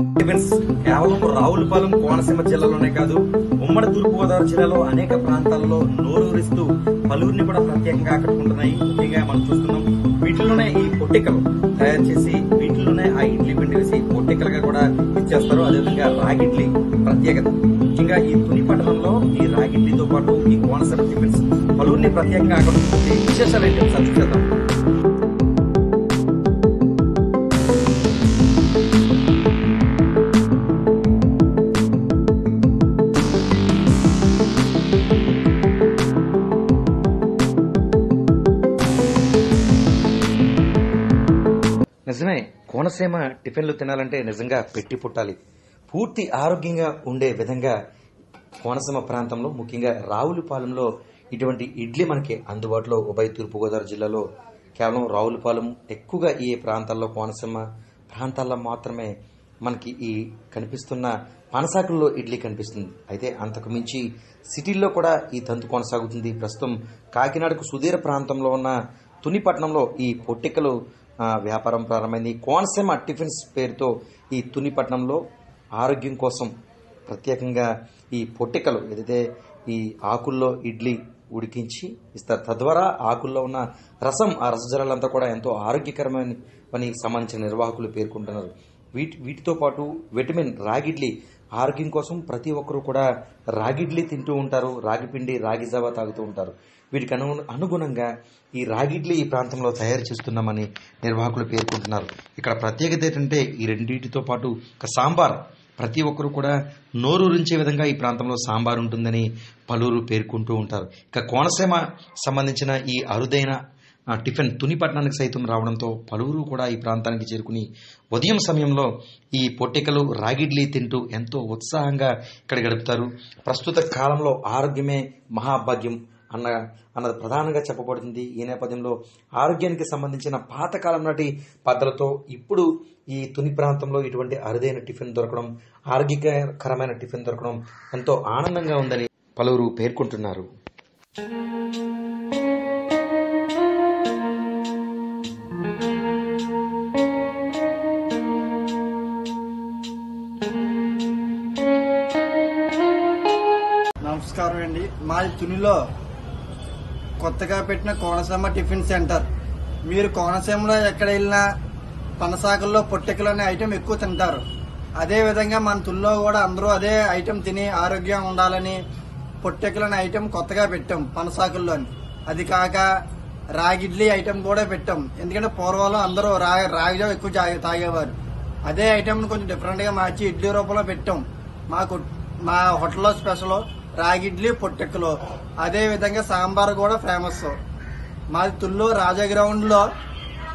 tiffins కేవలం రావులపాలెం కోనసీమ జిల్లాలోనే కాదు ఉమ్మడి తూర్పుగోదావరి జిల్లాలో అనేక ప్రాంతాల్లో నోరూరిస్తూ పలువురిని కూడా ప్రత్యేకంగా ఆకట్టుకుంటున్నాయి ముఖ్యంగా మనం చూస్తున్నాం వీటిలోనే ఈ పొట్టికలు తయారు చేసి వీటిలోనే ఆ ఇడ్లీ పిండి వేసి పొట్టికలుగా కూడా ఇచ్చేస్తారు అదేవిధంగా రాగిడ్లీ ప్రత్యేకత ముఖ్యంగా ఈ తుని పట్టణంలో ఈ రాగిడ్లీతో పాటు ఈ కోనసీమ టిఫిన్స్ పలువురిని ప్రత్యేకంగా ఆకట్టుకుంటుంది విశేషాలు ఏంటి ఒకసారి చూసేద్దాం నిజమే కోనసీమ టిఫిన్లు తినాలంటే నిజంగా పెట్టి పుట్టాలి పూర్తి ఆరోగ్యంగా ఉండే విధంగా కోనసీమ ప్రాంతంలో ముఖ్యంగా రావులపాలెంలో ఇటువంటి ఇడ్లీ మనకి అందుబాటులో ఉభయ తూర్పుగోదావరి జిల్లాలో కేవలం రావులపాలెం ఎక్కువగా ఈ ప్రాంతాల్లో కోనసీమ ప్రాంతాల్లో మాత్రమే మనకి ఈ కనిపిస్తున్న పనసాకుల్లో ఇడ్లీ కనిపిస్తుంది అయితే అంతకు మించి సిటీల్లో కూడా ఈ తంతు కొనసాగుతుంది ప్రస్తుతం కాకినాడకు సుదీర ప్రాంతంలో ఉన్న తునిపట్నంలో ఈ పొట్టికలు ఆ, వ్యాపారం ప్రారంభమైంది కోనసీమ టిఫిన్స్ పేరుతో ఈ తునిపట్నంలో ఆరోగ్యం కోసం ప్రత్యేకంగా ఈ పొట్టికలు ఏదైతే ఈ ఆకుల్లో ఇడ్లీ ఉడికించి ఇస్తారు తద్వారా ఆకుల్లో ఉన్న రసం ఆ రసజలాలంతా కూడా ఎంతో ఆరోగ్యకరమైన పని సంబంధించిన నిర్వాహకులు పేర్కొంటున్నారు వీటి వీటితో పాటు విటమిన్ రాగిడ్లీ ఆరోగ్యం కోసం ప్రతి ఒక్కరూ కూడా రాగిడ్లీ తింటూ ఉంటారు రాగి పిండి రాగి జావా తాగుతూ ఉంటారు వీటికి అను అనుగుణంగా ఈ రాగిడ్లీ ఈ ప్రాంతంలో తయారు చేస్తున్నామని నిర్వాహకులు పేర్కొంటున్నారు ఇక్కడ ప్రత్యేకత ఏంటంటే ఈ రెండింటితో పాటు ఒక సాంబార్ ప్రతి ఒక్కరు కూడా నోరూరించే విధంగా ఈ ప్రాంతంలో సాంబార్ ఉంటుందని పలువురు పేర్కొంటూ ఉంటారు ఇక కోనసీమ సంబంధించిన ఈ అరుదైన ఆ, టిఫిన్ తుని పట్టణానికి సైతం రావడంతో పలువురు కూడా ఈ ప్రాంతానికి చేరుకుని ఉదయం సమయంలో ఈ పొట్టికలు రాగిడ్లీ తింటూ ఎంతో ఉత్సాహంగా ఇక్కడ గడుపుతారు ప్రస్తుత కాలంలో ఆరోగ్యమే మహాభాగ్యం అన్న అన్నది ప్రధానంగా చెప్పబడుతుంది ఈ నేపథ్యంలో ఆరోగ్యానికి సంబంధించిన పాతకాలం నాటి పద్ధతులతో ఇప్పుడు ఈ తుని ప్రాంతంలో ఇటువంటి అరుదైన టిఫిన్ దొరకడం ఆరోగ్యకరమైన టిఫిన్ దొరకడం ఎంతో ఆనందంగా ఉందని పలువురు పేర్కొంటున్నారు నమస్కారం అండి మాది తునిలో కొత్తగా పెట్టిన కోనసీమ టిఫిన్ సెంటర్ మీరు కోనసీమలో ఎక్కడ వెళ్ళినా పనసాకుల్లో పొట్టెకలు అనే ఐటెం ఎక్కువ తింటారు అదే విధంగా మన తుల్లో కూడా అందరూ అదే ఐటెం తిని ఆరోగ్యంగా ఉండాలని పొట్టెకలు అనే ఐటెం కొత్తగా పెట్టాం పనసాకుల్లోని అది కాక రాగిడ్లీ ఐటెం కూడా పెట్టాం ఎందుకంటే పూర్వంలో అందరూ రా రాగిజావ ఎక్కువ తాగే- తాగేవారు అదే ఐటెం కొంచెం డిఫరెంట్ గా మార్చి ఇడ్లీ రూపంలో పెట్టాం మాకు మా హోటల్లో స్పెషల్ రాగిడ్లీ పొట్టెక్కలు అదే విధంగా సాంబార్ కూడా ఫేమస్ మాది తుళ్ళు రాజా గ్రౌండ్ లో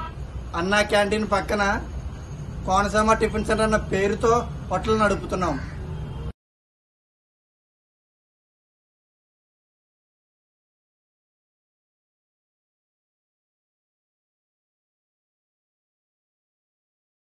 అన్నా క్యాంటీన్ పక్కన కోనసీమ టిఫిన్ సెంటర్ అన్న పేరుతో హోటల్ నడుపుతున్నాం